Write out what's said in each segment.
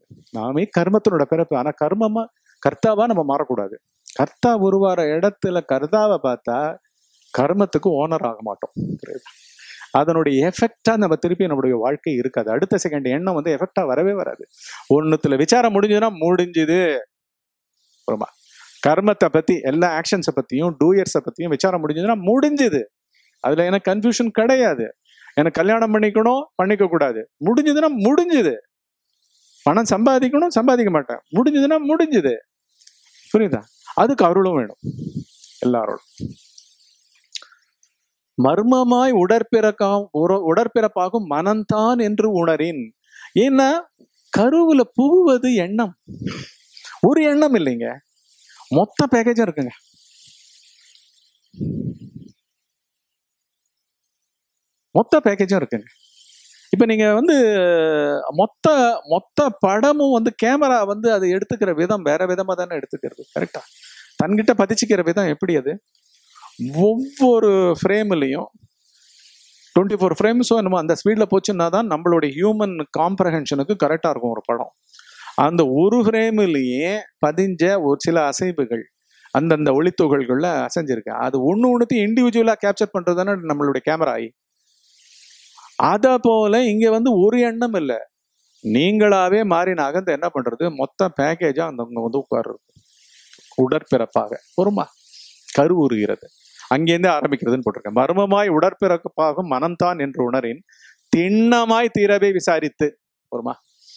நாமே கர்மத்தினோட பிறப்பு ஆனா கர்மமா கர்த்தாவா நம்ம மாறக்கூடாது கர்த்தா உருவார இடத்துல கர்த்தாவை பார்த்தா கர்மத்துக்கு ஓனர் ஆக மாட்டோம் புரியுதா? அதனுடைய எஃபெக்டா நம்ம திருப்பி நம்மளுடைய வாழ்க்கை இருக்காது அடுத்த செகண்ட் எண்ணம் வந்து எஃபெக்டா வரவே வராது ஒண்ணுத்துல விசாரம் முடிஞ்சதுன்னா முடிஞ்சுது அப்புறமா கர்மத்தை பத்தி எல்லா ஆக்ஷன்ஸை பத்தியும் டூயர்ஸை பத்தியும் விசாரம் முடிஞ்சதுன்னா முடிஞ்சுது அதுல எனக்கு கன்ஃபியூஷன் கிடையாது எனக்கு கல்யாணம் பண்ணிக்கணும் பண்ணிக்க கூடாது முடிஞ்சதுன்னா முடிஞ்சுது பணம் சம்பாதிக்கணும் சம்பாதிக்க மாட்டேன் முடிஞ்சதுன்னா முடிஞ்சுது புரியுதா அதுக்கு அருளும் வேணும் எல்லாரோடும் மர்மமாய் உடற்பிறக்காம் உற- உடற்பிறப்பாகும் மனம்தான் என்று உணரின் ஏன்னா கருவுல புகுவது எண்ணம் ஒரு எண்ணம் இல்லைங்க மொத்த பேக்கேஜும் இருக்குங்க மொத்த பேக்கேஜும் இருக்குங்க இப்ப நீங்க வந்து மொத்த மொத்த படமும் வந்து கேமரா வந்து அது எடுத்துக்கிற விதம் வேற விதமா தானே எடுத்துக்கிறது கரெக்டா தன்கிட்ட பதிச்சுக்கிற விதம் எப்படி அது ஒவ்வொரு ஃப்ரேம்லையும் டுவெண்ட்டி ஃபோர் ஃப்ரேம்ஸோ என்னமோ அந்த ஸ்பீடில் போச்சுன்னா தான் நம்மளுடைய ஹியூமன் காம்ப்ரஹென்ஷனுக்கு கரெக்டாக இருக்கும் ஒரு படம் அந்த ஒரு ஃப்ரேம்லேயே பதிஞ்ச ஒரு சில அசைவுகள் அந்தந்த ஒளித்துகள்களில் அசைஞ்சிருக்கு அது ஒன்று ஒன்றுத்தையும் இண்டிவிஜுவலாக கேப்சர் பண்ணுறது தானே நம்மளுடைய கேமரா ஐ அதை போல இங்கே வந்து ஒரு எண்ணம் இல்லை நீங்களாவே மாறி நகர்ந்து என்ன பண்ணுறது மொத்த பேக்கேஜாக அந்த அங்கே வந்து உட்காருறது உடற்பிறப்பாக பொறுமா கருவுறுகிறது அங்கேருந்தே ஆரம்பிக்கிறதுன்னு போட்டிருக்கேன் மர்மமாய் உடற்பிறப்பாகும் மனம்தான் என்று உணரின் திண்ணமாய் தீரவே விசாரித்து பொறுமா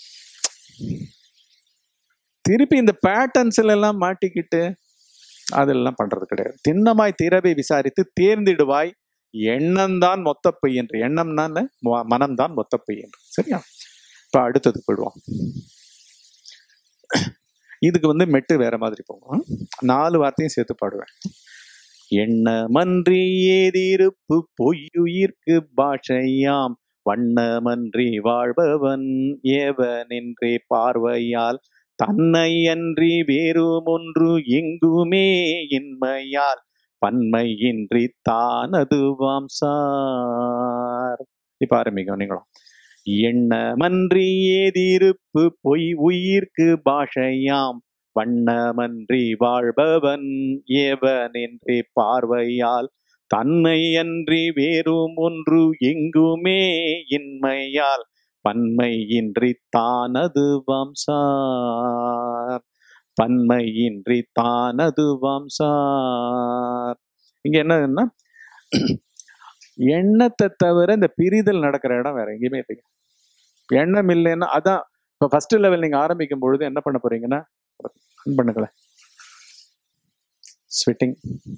திருப்பி இந்த பேட்டர்ன்ஸ்ல எல்லாம் மாட்டிக்கிட்டு அதெல்லாம் பண்றது கிடையாது திண்ணமாய் தீரவே விசாரித்து தேர்ந்திடுவாய் எண்ணம்தான் மொத்தப்பை என்று எண்ணம்னா என்ன? ம- மனம்தான் மொத்தப்பை என்று சரியா இப்ப அடுத்தது போயிடுவோம் இதுக்கு வந்து மெட்டு வேற மாதிரி போகும் நாலு வார்த்தையும் சேர்த்து பாடுவேன் எண்ணமன்றி ஏதிருப்பு பொய்யுயிர்க்கு பாஷையாம் வண்ணமன்றி வாழ்பவன் ஏவனின்றி பார்வையால் தன்னை அன்றி வேறும் ஒன்று எங்குமே இன்மையால் பன்மையின்றி தானதுவாம் சார் இப்ப ஆரம்பிக்கும் நீங்களும் எண்ணமன்றி ஏதிருப்பு பொய் உயிர்க்கு பாஷையாம் வண்ணமன்றி வாழ்பவன் ஏவனின்றி பார்வையால் தன்னை அன்றி வேறும் ஒன்று எங்குமே இன்மையால் பன்மையின்றி தானது வம்சார் பன்மையின்றி தானது வம்சார் இங்க என்னன்னா எண்ணத்தை தவிர இந்த பிரிதல் நடக்கிற இடம் வேற எங்கேயுமே இல்லைங்க எண்ணம் இல்லைன்னா அதான் இப்போ ஃபர்ஸ்ட் லெவல் நீங்க ஆரம்பிக்கும் பொழுது என்ன பண்ண போறீங்கன்னா ஆன் பண்ணுங்களேன் ஸ்வெட்டிங்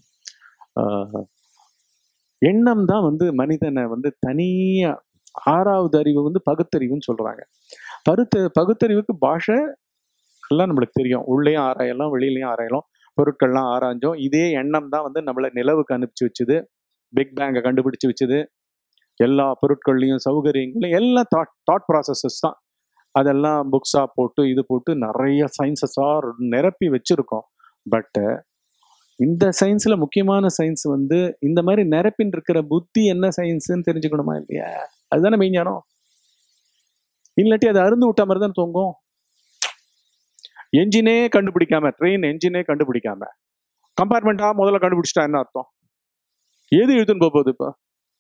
எண்ணம் தான் வந்து மனிதனை வந்து தனியா ஆறாவது அறிவு வந்து பகுத்தறிவுன்னு சொல்றாங்க பருத்த பகுத்தறிவுக்கு பாஷை எல்லாம் நம்மளுக்கு தெரியும் உள்ளேயும் ஆராயலாம் வெளியிலயும் ஆராயலாம் பொருட்கள்லாம் ஆராய்ஞ்சோம் இதே எண்ணம் தான் வந்து நம்மளை நிலவுக்கு அனுப்பிச்சு வச்சுது பிக் பேங்கை கண்டுபிடிச்சு வச்சுது எல்லா பொருட்கள்லையும் சௌகரியங்களையும் எல்லாம் தாட் தாட் ப்ராசஸஸ் தான் அதெல்லாம் புக்ஸாக போட்டு இது போட்டு நிறைய சயின்சஸாக நிரப்பி வச்சுருக்கோம் பட்டு இந்த சயின்ஸில் முக்கியமான சயின்ஸ் வந்து இந்த மாதிரி நிரப்பின் இருக்கிற புத்தி என்ன சயின்ஸ்ன்னு தெரிஞ்சுக்கணுமா இல்லையா அதுதானே மெய்ஞானம் இல்லாட்டி அது அருந்து விட்ட மாதிரி தான் தூங்கும் என்ஜினே கண்டுபிடிக்காம ட்ரெயின் என்ஜினே கண்டுபிடிக்காம கம்பார்ட்மெண்ட்டா முதல்ல கண்டுபிடிச்சிட்டா என்ன அர்த்தம் எது இழுத்துன்னு போக போகுது இப்போ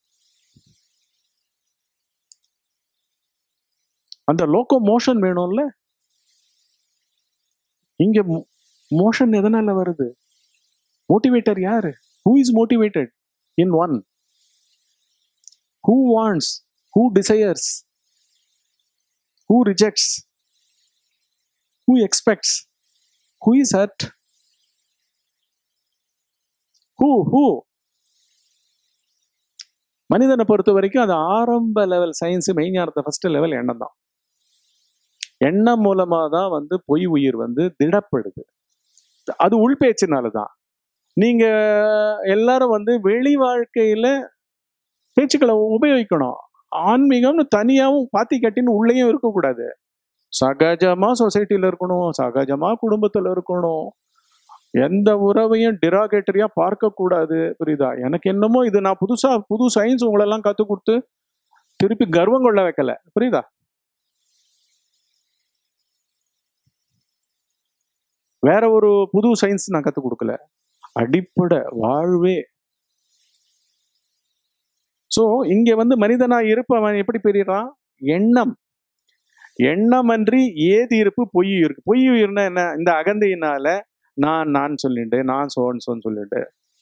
அந்த லோக்கோ மோஷன் வேணும்ல இங்க மோஷன் எதனால வருது மோட்டிவேட்டர் யாரு who is motivated in one who wants who desires who rejects who expects who is hurt who who மனிதனை பொறுத்த வரைக்கும் அது ஆரம்ப லெவல் சயின்ஸ் மெய்ஞானத்தை ஃபர்ஸ்ட் லெவல் எண்ணம் தான் எண்ணம் மூலமா தான் வந்து பொய் உயிர் வந்து திடப்படுது அது உள்பேச்சுனால தான் நீங்க எல்லாரும் வந்து வெளி வாழ்க்கையில பேச்சுக்களை உபயோகிக்கணும் ஆன்மீகம்னு தனியாவும் பாத்தி கட்டின்னு உள்ளேயும் இருக்கக்கூடாது சகஜமா சொசைட்டில இருக்கணும் சகஜமா குடும்பத்துல இருக்கணும் எந்த உறவையும் டிராகேட்டரியா பார்க்க கூடாது புரியுதா எனக்கு என்னமோ இது நான் புதுசா புது சயின்ஸ் உங்களெல்லாம் கத்து கொடுத்து திருப்பி கர்வம் கொள்ள வைக்கல புரியுதா வேற ஒரு புது சயின்ஸ் நான் கற்றுக் கொடுக்கல அடிப்படை வாழ்வே சோ இங்க வந்து மனிதனா இருப்பவன் எப்படி பெரியறான் எண்ணம் எண்ணம் அன்றி ஏது இருப்பு பொய் இருக்கு பொய் உயிர்னா என்ன இந்த அகந்தையினால நான் நான் சொல்லிட்டு நான் சோன் சோன் சொல்லிட்டு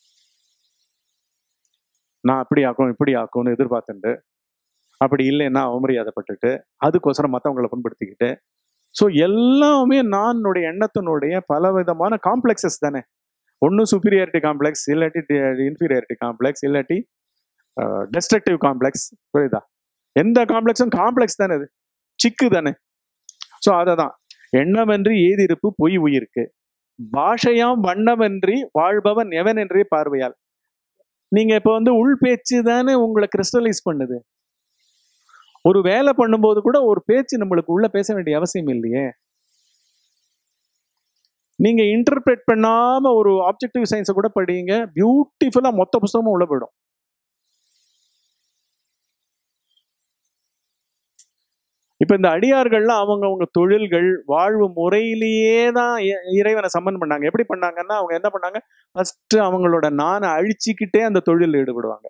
நான் அப்படி ஆக்கும் இப்படி ஆக்கும்னு எதிர்பார்த்துட்டு அப்படி இல்லைன்னா அவமரியாதைப்பட்டுட்டு அதுக்கோசரம் மற்றவங்களை புண்படுத்திக்கிட்டு ஸோ எல்லாமே நானுடைய எண்ணத்தினுடைய பல விதமான காம்ப்ளெக்ஸஸ் தானே ஒன்று சுப்பீரியாரிட்டி காம்ப்ளெக்ஸ் இல்லாட்டி இன்ஃபீரியாரிட்டி காம்ப்ளெக்ஸ் இல்லாட்டி டெஸ்ட்ரக்டிவ் காம்ப்ளெக்ஸ் புரியுதா எந்த காம்ப்ளெக்ஸும் காம்ப்ளெக்ஸ் தானே அது சிக்கு தானே ஸோ அதை தான் எண்ணமென்றி ஏதிருப்பு பொய் உயிருக்கு பாஷையாம் வண்ணமென்றி வாழ்பவன் எவன் என்றே பார்வையால் நீங்க இப்ப வந்து உள் பேச்சு தானே உங்களை கிறிஸ்டலைஸ் பண்ணுது ஒரு வேலை பண்ணும்போது கூட ஒரு பேச்சு நம்மளுக்கு உள்ள பேச வேண்டிய அவசியம் இல்லையே நீங்க இன்டர்பிரேட் பண்ணாம ஒரு ஆப்ஜெக்டிவ் சயின்ஸை கூட படிங்க பியூட்டிஃபுல்லா மொத்த புஸ்தகமும் உள்ள போயிடும் இப்ப இந்த அடியார்கள்லாம் அவங்க அவங்க தொழில்கள் வாழ்வு முறையிலேயே தான் இ- இறைவனை சம்மன் பண்ணாங்க எப்படி பண்ணாங்கன்னா அவங்க என்ன பண்ணாங்க ஃபர்ஸ்ட் அவங்களோட நானை அழிச்சிக்கிட்டே அந்த தொழில் ஈடுபடுவாங்க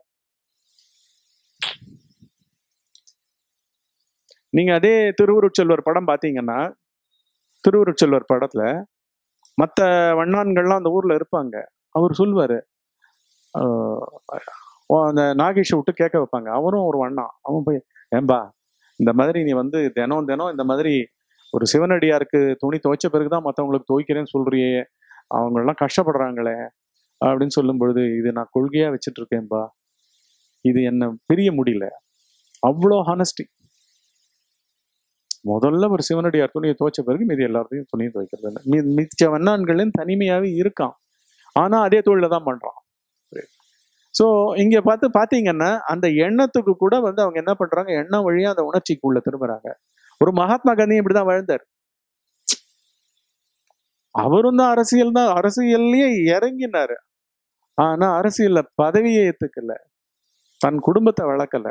நீங்க அதே திருவுருட்செல்வர் படம் பாத்தீங்கன்னா திருவுருட்செல்வர் படத்துல மற்ற வண்ணான்கள்லாம் அந்த ஊர்ல இருப்பாங்க அவர் சொல்லுவாரு ஆஹ் அந்த நாகேஷை விட்டு கேட்க வைப்பாங்க அவரும் ஒரு வண்ணான் அவன் போய் ஏம்பா இந்த மாதிரி நீ வந்து தினம் தினம் இந்த மாதிரி ஒரு சிவனடியாருக்கு துணி துவைச்ச பிறகுதான் மற்றவங்களுக்கு துவைக்கிறேன்னு சொல்றியே அவங்கெல்லாம் கஷ்டப்படுறாங்களே அப்படின்னு சொல்லும் பொழுது இது நான் கொள்கையா வச்சுட்டு இருக்கேன்பா இது என்ன பிரிய முடியல அவ்வளோ ஹானஸ்டி முதல்ல ஒரு சிவனடியார் துணியை துவைச்ச பிறகு மீதி எல்லாத்தையும் துணியை துவைக்கிறது இல்லை. மி மிச்ச வண்ணான்களின் தனிமையாவே இருக்கான் ஆனா அதே தொழில தான் பண்றான் ஸோ இங்க பார்த்து பாத்தீங்கன்னா அந்த எண்ணத்துக்கு கூட வந்து அவங்க என்ன பண்றாங்க எண்ணம் வழியா அந்த உணர்ச்சிக்குள்ள திரும்புறாங்க ஒரு மகாத்மா காந்தி இப்படிதான் வாழ்ந்தார் அவரும் தான் அரசியல் தான் அரசியல்லயே இறங்கினாரு ஆனா அரசியல்ல பதவியை ஏத்துக்கல தன் குடும்பத்தை வளர்க்கல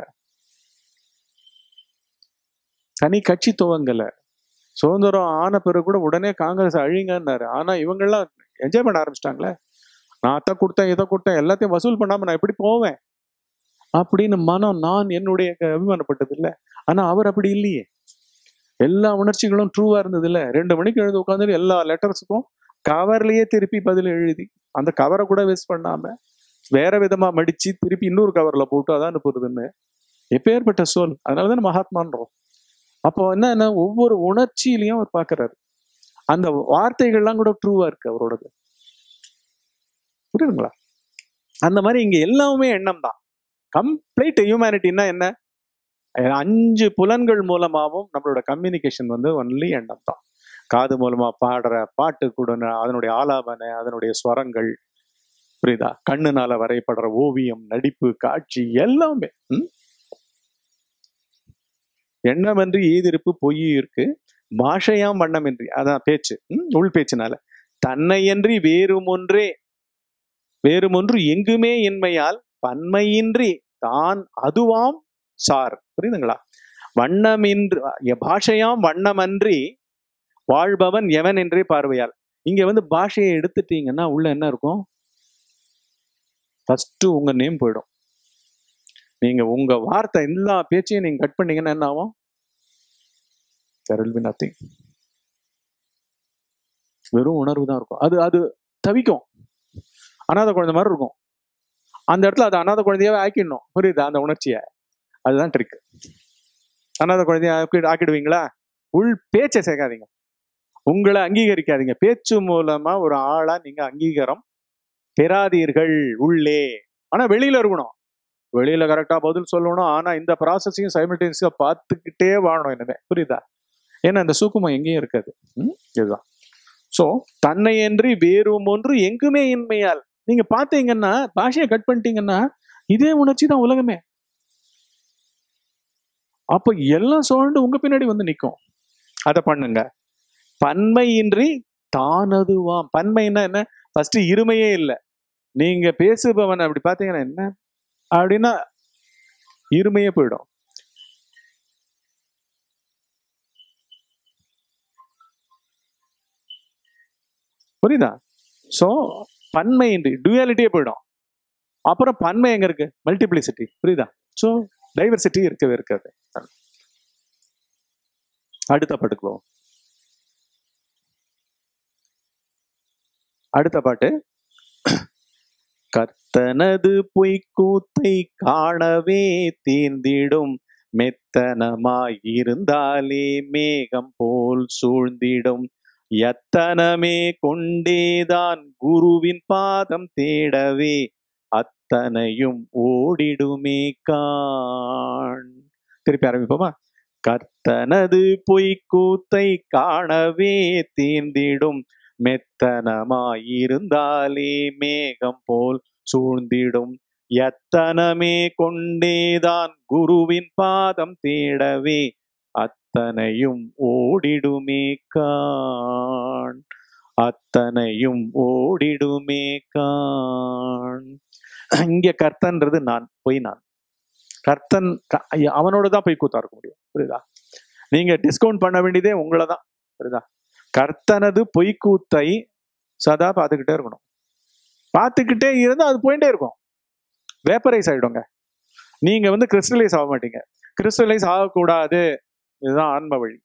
தனி கட்சி துவங்கல சுதந்திரம் ஆன பிறகு கூட உடனே காங்கிரஸ் அழிங்கன்னாரு ஆனா இவங்கெல்லாம் என்ஜாய் பண்ண ஆரம்பிச்சிட்டாங்களே நான் அதை கொடுத்தேன் இதை கொடுத்தேன் எல்லாத்தையும் வசூல் பண்ணாம நான் எப்படி போவேன் அப்படின்னு மனம் நான் என்னுடைய க- அபிமானப்பட்டது இல்ல ஆனா அவர் அப்படி இல்லையே எல்லா உணர்ச்சிகளும் ட்ரூவா இருந்தது இல்ல ரெண்டு மணிக்கு எழுந்து உட்காந்து எல்லா லெட்டர்ஸுக்கும் கவர்லயே திருப்பி பதில் எழுதி அந்த கவரை கூட வேஸ்ட் பண்ணாம வேற விதமா மடிச்சு திருப்பி இன்னொரு கவர்ல போட்டு அதான் அனுப்புறதுன்னு எப்பேற்பட்ட சொல் அதனாலதான் மகாத்மான்றோம் அப்போ என்னன்னா ஒவ்வொரு உணர்ச்சியிலையும் அவர் பார்க்கறாரு அந்த வார்த்தைகள்லாம் கூட ட்ரூவா இருக்கு அவரோடது புரியுதுங்களா அந்த மாதிரி இங்க எல்லாமே எண்ணம் தான் கம்ப்ளீட் ஹியூமனிட்டின்னா என்ன அஹ் அஞ்சு புலன்கள் மூலமாவும் நம்மளோட கம்யூனிகேஷன் வந்து ஒன்லி எண்ணம் தான் காது மூலமா பாடுற பாட்டு கூட ந- அதனுடைய ஆலாபனை அதனுடைய ஸ்வரங்கள் புரியுதா கண்ணுனால வரைபடுற ஓவியம் நடிப்பு காட்சி எல்லாமே ம்? எண்ணமின்றி ஈதிருப்பு பொய் இருக்கு பாஷையாம் வண்ணமின்றி அதான் பேச்சு ம்? உள் பேச்சுனால தன்னையன்றி வேறுமொன்றே வேறுமொன்று எங்குமே இன்மையால் பன்மையின்றி தான் அதுவாம் சார் புரியுதுங்களா வண்ணமின்றி பாஷையாம் வண்ணமன்றி வாழ்பவன் எவன் என்றே பார்வையால் இங்க வந்து பாஷையை எடுத்துட்டீங்கன்னா உள்ள என்ன இருக்கும் ஃபர்ஸ்ட் உங்க நேம் போயிடும் நீங்க உங்க வார்த்தை எல்லா பேச்சையும் நீங்க கட் பண்ணீங்கன்னா என்ன ஆகும் there will be nothing வெறும் உணர்வு தான் இருக்கும் அது அது தவிக்கும் அனாதை குழந்தை மாதிரி இருக்கும் அந்த இடத்துல அது அனாதை குழந்தையாவே ஆக்கிடணும் புரியுதா அந்த உணர்ச்சியை அதுதான் ட்ரிக் அனாதை குழந்தைய ஆக்கி ஆக்கிடுவீங்களா உள் பேச்சை சேர்க்காதீங்க உங்களை அங்கீகரிக்காதீங்க பேச்சு மூலமா ஒரு ஆளா நீங்க அங்கீகாரம் பெறாதீர்கள் உள்ளே ஆனா வெளியில இருக்கணும் வெளியில கரெக்டா பதில் சொல்லணும் ஆனா இந்த ப்ராசஸையும் சைமல்டேனியஸா பார்த்துக்கிட்டே வாழணும் இனிமே புரியுதா ஏன்னா அந்த சூக்குமம் எங்கேயும் இருக்காது ம்? இதுதான் சோ தன்னையன்றி வேறும் ஒன்று எங்குமே இன்மையால் நீங்க பாத்தீங்கன்னா பாஷையை கட் பண்ணிட்டீங்கன்னா இதே உணர்ச்சி தான் உலகமே அப்ப எல்லாம் சூழ்ந்து உங்க பின்னாடி வந்து நிக்கும் அதை பண்ணுங்க பன்மையின்றி தானதுவாம் பன்மைன்னா என்ன ஃபர்ஸ்ட் இருமையே இல்லை நீங்க பேசுபவன் அப்படி பாத்தீங்கன்னா என்ன அப்படின்னா இருமையே போயிடும் புரியுதா ஸோ பன்மை டுயாலிட்டியே போயிடும் அப்புறம் பன்மை எங்க இருக்கு மல்டிப்ளிசிட்டி புரியுதா ஸோ டைவர்சிட்டி இருக்கவே இருக்காது அடுத்த பாட்டுக்கு போவோம் அடுத்த பாட்டு கர்த்தனது பொய்க்கூத்தை காணவே தீர்ந்திடும் மெத்தனமாய் இருந்தாலே மேகம் போல் சூழ்ந்திடும் எத்தனமே கொண்டேதான் குருவின் பாதம் தேடவே அத்தனையும் ஓடிடுமே காண் திருப்பி ஆரம்பிப்போமா கர்த்தனது பொய்க்கூத்தை காணவே தீர்ந்திடும் மெத்தனமாயிருந்தாலே மேகம் போல் சூழ்ந்திடும் எத்தனமே கொண்டேதான் குருவின் பாதம் தேடவே அத்தனையும் ஓடிடுமே காண் அத்தனையும் ஓடிடுமே காண் இங்க கர்த்தன்றது நான் பொய் நான் கர்த்தன் க- அவனோட தான் போய் கூத்தா இருக்க முடியும் புரியுதா நீங்க டிஸ்கவுண்ட் பண்ண வேண்டியதே உங்களை தான் புரியுதா கர்த்தனது பொய்க்கூத்தை சதா பார்த்துக்கிட்டே இருக்கணும் பார்த்துக்கிட்டே இருந்தா அது போயிட்டே இருக்கும் வேப்பரைஸ் ஆயிடுங்க நீங்க வந்து கிறிஸ்டலைஸ் ஆக மாட்டீங்க கிறிஸ்டலைஸ் ஆகக்கூடாது இதுதான் ஆன்ம வழி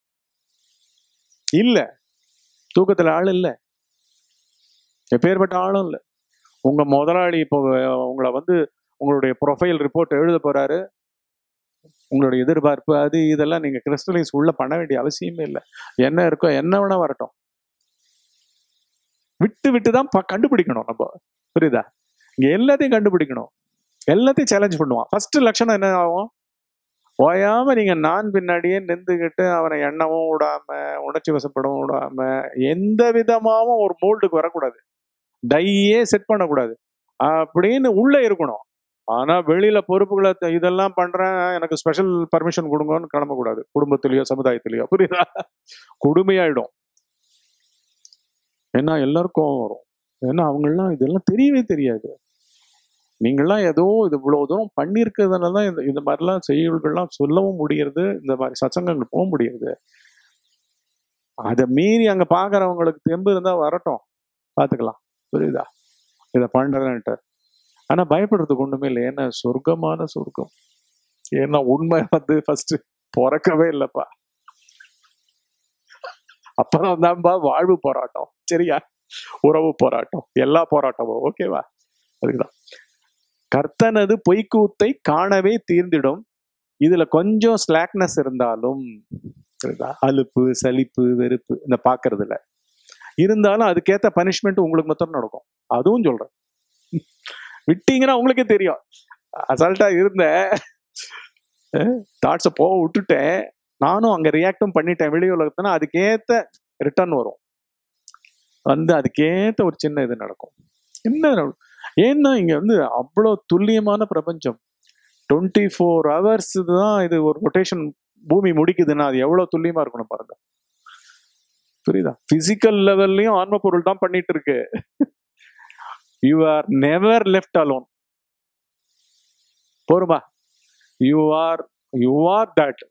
இல்ல தூக்கத்துல ஆள் இல்ல எப்பேற்பட்ட ஆளும் இல்ல உங்க முதலாளி இப்போ அஹ், உங்களை வந்து உங்களுடைய ப்ரொஃபைல் ரிப்போர்ட் எழுத போறாரு உங்களுடைய எதிர்பார்ப்பு அது இதெல்லாம் நீங்க கிறிஸ்டலைஸ் உள்ள பண்ண வேண்டிய அவசியமே இல்லை என்ன இருக்கோ என்ன வேணா வரட்டும் விட்டு விட்டு தான் ப- கண்டுபிடிக்கணும் நம்ம புரியுதா இங்க எல்லாத்தையும் கண்டுபிடிக்கணும் எல்லாத்தையும் சேலஞ்ச் பண்ணுவான் ஃபர்ஸ்ட் லட்சணம் என்ன ஆகும் ஓயாம நீங்க நான் பின்னாடியே நின்றுகிட்டு அவனை எண்ணவும் விடாம உணர்ச்சி வசப்படவும் விடாம எந்த விதமாவும் ஒரு மோல்டுக்கு வரக்கூடாது டையே செட் பண்ணக்கூடாது அப்படின்னு உள்ள இருக்கணும் ஆனா வெளியில பொறுப்புகளை த- இதெல்லாம் பண்றேன் எனக்கு ஸ்பெஷல் பர்மிஷன் கொடுங்கன்னு கிளம்பக்கூடாது குடும்பத்திலயோ சமுதாயத்திலயோ புரியுதா கொடுமையாயிடும் ஏன்னா எல்லாருக்கும் கோவம் வரும் ஏன்னா அவங்கெல்லாம் இதெல்லாம் தெரியவே தெரியாது நீங்கள்லாம் ஏதோ இது இவ்வளவு தூரம் பண்ணியிருக்கிறதுனால தான் இந்த இந்த மாதிரிலாம் செய்யுள்கள்லாம் சொல்லவும் முடியறது இந்த மாதிரி சத்சங்கங்கள் போக முடியுது அதை மீறி அங்க பாக்குறவங்களுக்கு தெம்பு இருந்தா வரட்டும் பாத்துக்கலாம் புரியுதா இதை பண்றேன்ட்டு ஆனா பயப்படுறதுக்கு ஒண்ணுமே இல்லை ஏன்னா சொர்க்கமான சொர்க்கம் ஏன்னா உண்மை வந்து ஃபர்ஸ்ட் பிறக்கவே இல்லப்பா அப்பதான் தான்பா வாழ்வு போராட்டம் சரியா உறவு போராட்டம் எல்லா போராட்டமும் ஓகேவா அதுக்குதான் கர்த்தனது பொய்க்கூத்தை காணவே தீர்ந்திடும் இதுல கொஞ்சம் ஸ்லாக்னஸ் இருந்தாலும் புரியுதா? அலுப்பு சலிப்பு வெறுப்பு இந்த பாக்குறதுல இருந்தாலும் அதுக்கேத்த பனிஷ்மெண்ட் உங்களுக்கு மொத்தம் நடக்கும் அதுவும் சொல்றேன் விட்டீங்கன்னா உங்களுக்கே தெரியும் அசால்ட்டா இருந்தேன் தாட்ஸை போக விட்டுட்டேன் நானும் அங்க ரியாக்டும் பண்ணிட்டேன் வெளி உலகத்துனா அதுக்கேத்த ரிட்டர்ன் வரும் வந்து அதுக்கேத்த ஒரு சின்ன இது நடக்கும் என்ன நட- ஏன்னா இங்க வந்து அவ்வளோ துல்லியமான பிரபஞ்சம் டுவெண்ட்டி ஃபோர் ஹவர்ஸ் தான் இது ஒரு ரொட்டேஷன் பூமி முடிக்குதுன்னா அது எவ்வளவு துல்லியமா இருக்கணும் பாருங்க புரியுதா பிசிக்கல் லெவல்லையும் ஆன்ம பொருள் தான் பண்ணிட்டு இருக்கு you are never left alone போருமா you are you are that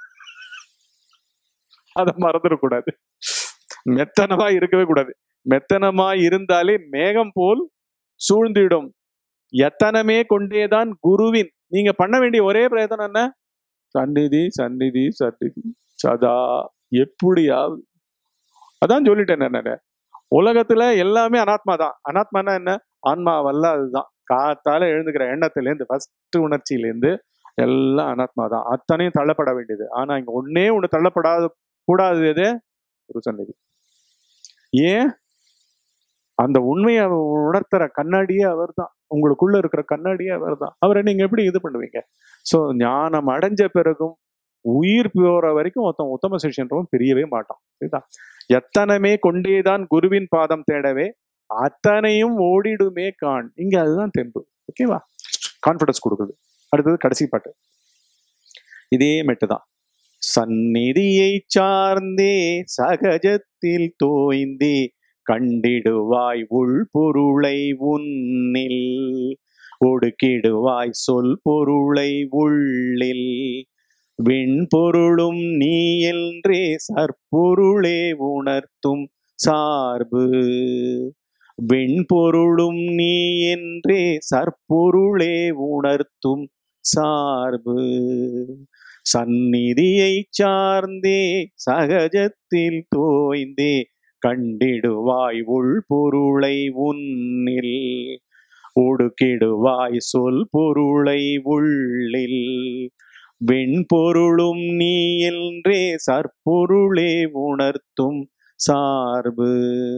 அதை மறந்துடக்கூடாது மெத்தனமா இருக்கவே கூடாது மெத்தனமா இருந்தாலே மேகம் போல் சூழ்ந்திடும் எத்தனமே கொண்டேதான் குருவின் நீங்க பண்ண வேண்டிய ஒரே பிரயத்தனம் என்ன சந்நிதி சந்நிதி சந்நிதி சதா எப்படியாவது அதான் சொல்லிட்டேன் நான் உலகத்துல எல்லாமே அனாத்மா தான் அனாத்மானா என்ன ஆன்மாவல்ல அதுதான் காத்தால எழுந்துக்கிற எண்ணத்துல இருந்து ஃபர்ஸ்ட் உணர்ச்சியில இருந்து எல்லாம் அனாத்மா தான் அத்தனையும் தள்ளப்பட வேண்டியது ஆனா இங்க ஒன்னே ஒண்ணு தள்ளப்படாத கூடாது எது ஒரு சந்நிதி ஏன் அந்த உண்மையை உணர்த்துற கண்ணாடியே அவர் தான் உங்களுக்குள்ள இருக்கிற கண்ணாடியே அவர் தான் அவரை நீங்க எப்படி இது பண்ணுவீங்க சோ ஞானம் அடைஞ்ச பிறகும் உயிர் போற வரைக்கும் ஒருத்தன் உத்தம சிஷியன்றவன் பிரியவே மாட்டான் சரிதா எத்தனமே கொண்டேதான் குருவின் பாதம் தேடவே அத்தனையும் ஓடிடுமே காண் இங்க அதுதான் தெம்பு ஓகேவா கான்பிடன்ஸ் கொடுக்குது அடுத்தது கடைசி பாட்டு இதே மெட்டு தான் சந்நிதியை சார்ந்தே சகஜத்தில் தோய்ந்தே கண்டிடுவாய் உள்பொருளை உன்னில் ஒடுக்கிடுவாய் சொல் பொருளை உள்ளில் விண்பொருளும் நீ என்றே சற்பொருளே உணர்த்தும் சார்பு வெண்பொருளும் நீ என்றே சற்பொருளே உணர்த்தும் சார்பு சந்நிதியை சார்ந்தே சகஜத்தில் தோய்ந்தே கண்டிடுவாய் உள்பொருளை உன்னில் ஒடுக்கிடுவாய் சொல் பொருளை உள்ளில் வெண்பொருளும் நீ என்றே சற்பொருளே உணர்த்தும் சார்பு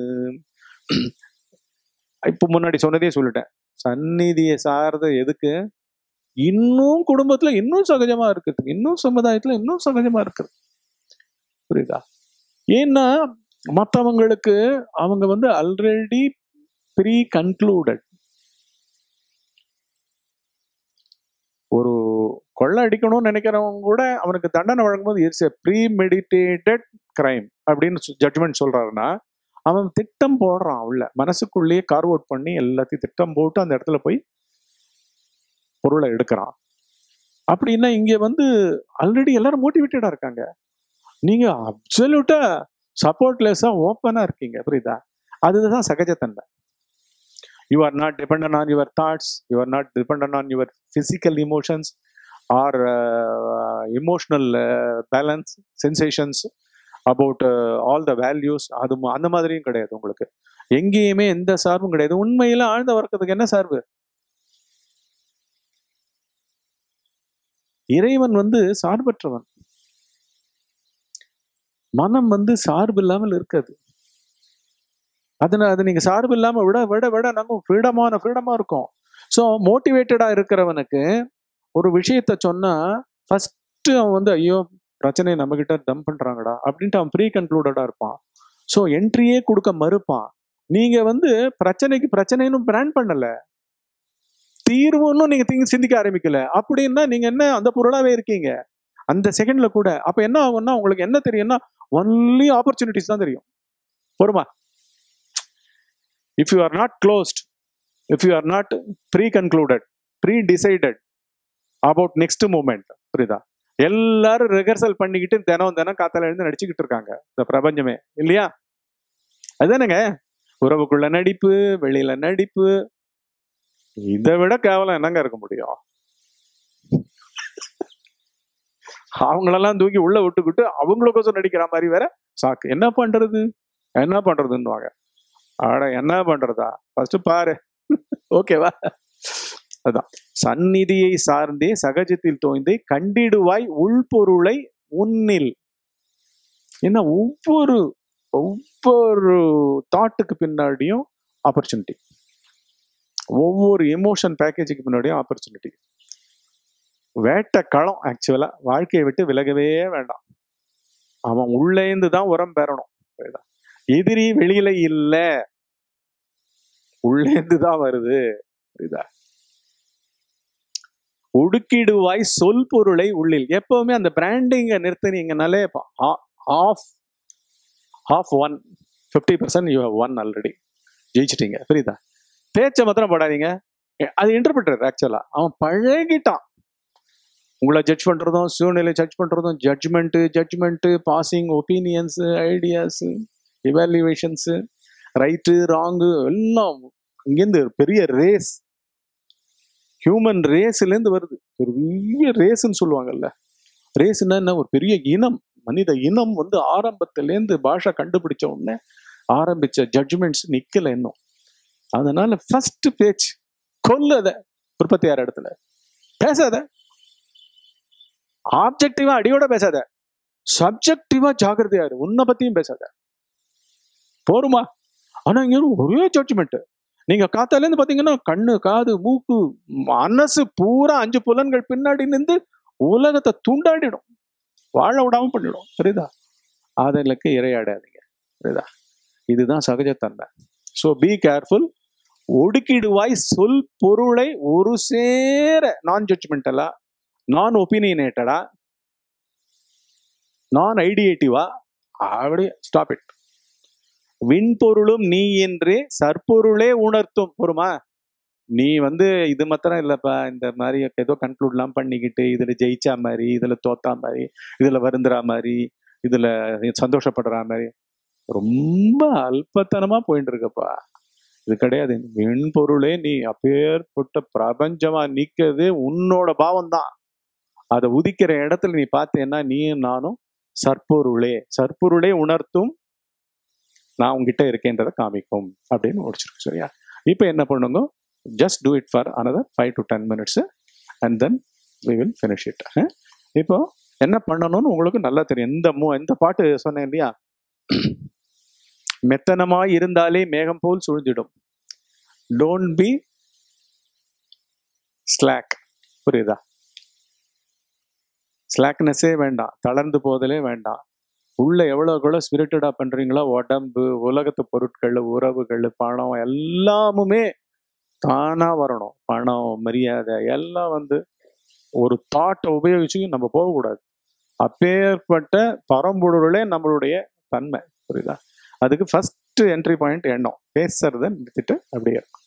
இப்ப முன்னாடி சொன்னதே சொல்லிட்டேன் சந்நிதியை சார்ந்த எதுக்கு இன்னும் குடும்பத்துல இன்னும் சகஜமா இருக்குது இன்னும் சமுதாயத்துல இன்னும் சகஜமா இருக்குது புரியுதா ஏன்னா மற்றவங்களுக்கு அவங்க வந்து ஆல்ரெடி ப்ரீ கன்க்ளூடட் ஒரு கொள்ளை அடிக்கணும்னு நினைக்கிறவங்க கூட அவனுக்கு தண்டனை வழங்கும்போது it's a premeditated crime அப்படின்னு ஜட்ஜ்மெண்ட் சொல்றாருன்னா அவன் திட்டம் போடுறான் உள்ள மனசுக்குள்ளேயே கார்வ் அவுட் பண்ணி எல்லாத்தையும் திட்டம் போட்டு அந்த இடத்துல போய் பொருளை எடுக்கிறான் அப்படின்னா இங்க வந்து ஆல்ரெடி எல்லாரும் மோட்டிவேட்டடா இருக்காங்க நீங்க அப்சல்யூட்டா சப்போர்ட்லெஸ்ஸா ஓப்பனா இருக்கீங்க புரியுதா அதுதான் சகஜத்தன்மை you are not depend on your thoughts you are not depend on your physical emotions or emotional balance sensations about all the values அது ம- அந்த மாதிரியும் கிடையாது உங்களுக்கு எங்கேயுமே எந்த சார்பும் கிடையாது உண்மையில ஆழ்ந்த வர்க்கத்துக்கு என்ன சார்பு இறைவன் வந்து சார்பற்றவன் மனம் வந்து சார்பு இல்லாமல் இருக்காது அதனால அது நீங்க சார்பு இல்லாம விட விட விட நம்ம ஃப்ரீடமான ஃப்ரீடமா இருக்கும் ஸோ மோட்டிவேட்டடா இருக்கிறவனுக்கு ஒரு விஷயத்த சொன்னா ஃபர்ஸ்ட் அவன் வந்து ஐயோ பிரச்சனையை நம்ம கிட்ட டம்ப் பண்றாங்கடா அப்படின்ட்டு அவன் ப்ரீ கன்க்ளூடடா இருப்பான் ஸோ என்ட்ரியே கொடுக்க மறுப்பான் நீங்க வந்து பிரச்சனைக்கு பிரச்சனைன்னு பிராண்ட் பண்ணல தீர்வுன்னு நீங்க திங்க சிந்திக்க ஆரம்பிக்கல அப்படின்னா நீங்க என்ன அந்த பொருளாவே இருக்கீங்க அந்த செகண்ட்ல கூட அப்ப என்ன ஆகும்னா உங்களுக்கு என்ன தெரியும்னா ஒன்லி ஆப்பர்ச்சுனிட்டிஸ் தான் தெரியும் பொறுமா if you are not closed if you are not pre concluded pre decided about next moment புரியுதா எல்லாரும் ரிஹர்சல் பண்ணிக்கிட்டு தினம் தினம் காத்தால எழுந்து நடிச்சுக்கிட்டு இருக்காங்க இந்த பிரபஞ்சமே இல்லையா அதுதானேங்க உறவுக்குள்ள நடிப்பு வெளியில நடிப்பு இதை விட கேவலம் என்னங்க இருக்க முடியும் அவங்களெல்லாம் தூக்கி உள்ள விட்டுக்கிட்டு அவங்களுக்கோசம் நடிக்கிற மாதிரி வேற சாக்கு என்ன பண்றது என்ன பண்றதுன்னுவாங்க ஆட என்ன பண்றதா ஃபர்ஸ்ட் பாரு ஓகேவா அதான் சந்நிதியை சார்ந்தே சகஜத்தில் தோய்ந்தே கண்டிடுவாய் உள்பொருளை உன்னில் என்ன ஒவ்வொரு ஒவ்வொரு தாட்டுக்கு பின்னாடியும் ஆப்பர்ச்சுனிட்டி ஒவ்வொரு எமோஷன் பேக்கேஜுக்கு முன்னாடியும் ஆப்பர்ச்சுனிட்டி வேட்ட களம் ஆக்சுவலா வாழ்க்கையை விட்டு விலகவே வேண்டாம் அவன் உள்ளேந்து தான் உரம் பெறணும் புரியுதா? எதிரி வெளியில இல்ல உள்ளேந்து தான் வருது புரியுதா ஒடுக்கிடுவாய் சொல் பொருளை உள்ளில் எப்பவுமே அந்த பிராண்டிங்க நிறுத்தினீங்கனாலே off off one fifty percent you won already ஜெயிச்சிட்டீங்க புரியுதா பேச்சை மாத்திரம் போடாதீங்க எ- அது இன்டர்பிரட்டர் ஆக்சுவலா அவன் பழகிட்டான் உங்களை ஜட்ஜ் பண்றதும் சூழ்நிலை ஜட்ஜ் பண்றதும் judgement judgement passing opinions ideas evaluations right wrong எல்லாம் இங்கேருந்து ஒரு பெரிய ரேஸ் ஹியூமன் ரேஸ்லேருந்து வருது ஒரு பெரிய ரேஸ்ன்னு சொல்லுவாங்கல்ல ரேஸ்னா என்ன ஒரு பெரிய இனம் மனித இனம் வந்து ஆரம்பத்திலேருந்து பாஷை கண்டுபிடிச்ச உடனே ஆரம்பிச்ச ஜட்ஜ்மெண்ட்ஸ் நிக்கல இன்னும் அதனால ஃபர்ஸ்ட் பேச்சு கொல்லத உற்பத்தியார் இடத்துல பேசாத ஆப்ஜெக்டிவா அடியோட பேசாத சப்ஜெக்டிவா ஜாகிரதையா இரு உன்னை பத்தியும் பேசாத போருமா ஆனா இங்க ஒரே ஜட்ஜ்மெண்ட் நீங்க காத்தால இருந்து பாத்தீங்கன்னா கண்ணு காது மூக்கு மனசு பூரா அஞ்சு புலன்கள் பின்னாடி நின்று உலகத்தை துண்டாடிடும் வாழ விடாம பண்ணிடும் புரியுதா அதற்கு இரையாடாதீங்க புரியுதா இதுதான் சகஜத்தன்மை ஸோ பி கேர்ஃபுல் ஒடுக்கிடுவாய் சொல் பொருளை ஒரு சேர நான் ஜட்ஜ்மெண்டலா நான் ஒப்பீனியனேட்டடா நான் ஐடியேட்டிவா அப்படியே ஸ்டாப் இட் விண்பொருளும் நீ என்றே சற்பொருளே உணர்த்தும் பொறுமா நீ வந்து இது மாத்திரம் இல்லப்பா இந்த மாதிரி ஏதோ கன்க்ளூட்லாம் பண்ணிக்கிட்டு இதுல ஜெயிச்சா மாதிரி இதுல தோத்தா மாதிரி இதுல வருந்துறா மாதிரி இதுல சந்தோஷப்படுற மாதிரி ரொம்ப அல்பத்தனமா போயிட்டு இருக்கப்பா இது கிடையாது மென்பொருளே நீ அப்பேற்பட்ட பிரபஞ்சமா நிக்கிறது உன்னோட பாவம் தான் அதை உதிக்கிற இடத்துல நீ பார்த்தேன்னா நீயும் நானும் சற்பொருளே சற்பொருளே உணர்த்தும் நான் உங்ககிட்ட இருக்கேன்றதை காமிக்கும் அப்படின்னு முடிச்சிருக்கு சரியா இப்போ என்ன பண்ணுங்க just do it for another five to ten minutes and then we will finish it இப்போ என்ன பண்ணணும்னு உங்களுக்கு நல்லா தெரியும் எந்த மூ எந்த பாட்டு சொன்னேன் இல்லையா மெத்தனமாய் இருந்தாலே மேகம் போல் சுழிஞ்சிடும் டோன்ட் பி ஸ்லாக் புரியுதா ஸ்லாக்னஸே வேண்டாம் தளர்ந்து போதலே வேண்டாம் உள்ள எவ்வளோக்குள்ள ஸ்பிரிட்டடா பண்றீங்களோ உடம்பு உலகத்து பொருட்கள் உறவுகள் பணம் எல்லாமுமே தானா வரணும் பணம் மரியாதை எல்லாம் வந்து ஒரு தாட்டை உபயோகிச்சு நம்ம போகக்கூடாது அப்பேற்பட்ட பரம்பொருளே நம்மளுடைய தன்மை புரியுதா அதுக்கு ஃபர்ஸ்ட் என்ட்ரி பாயிண்ட் எண்ணம் பேசுறத நிறுத்திட்டு அப்படியே இருக்கும்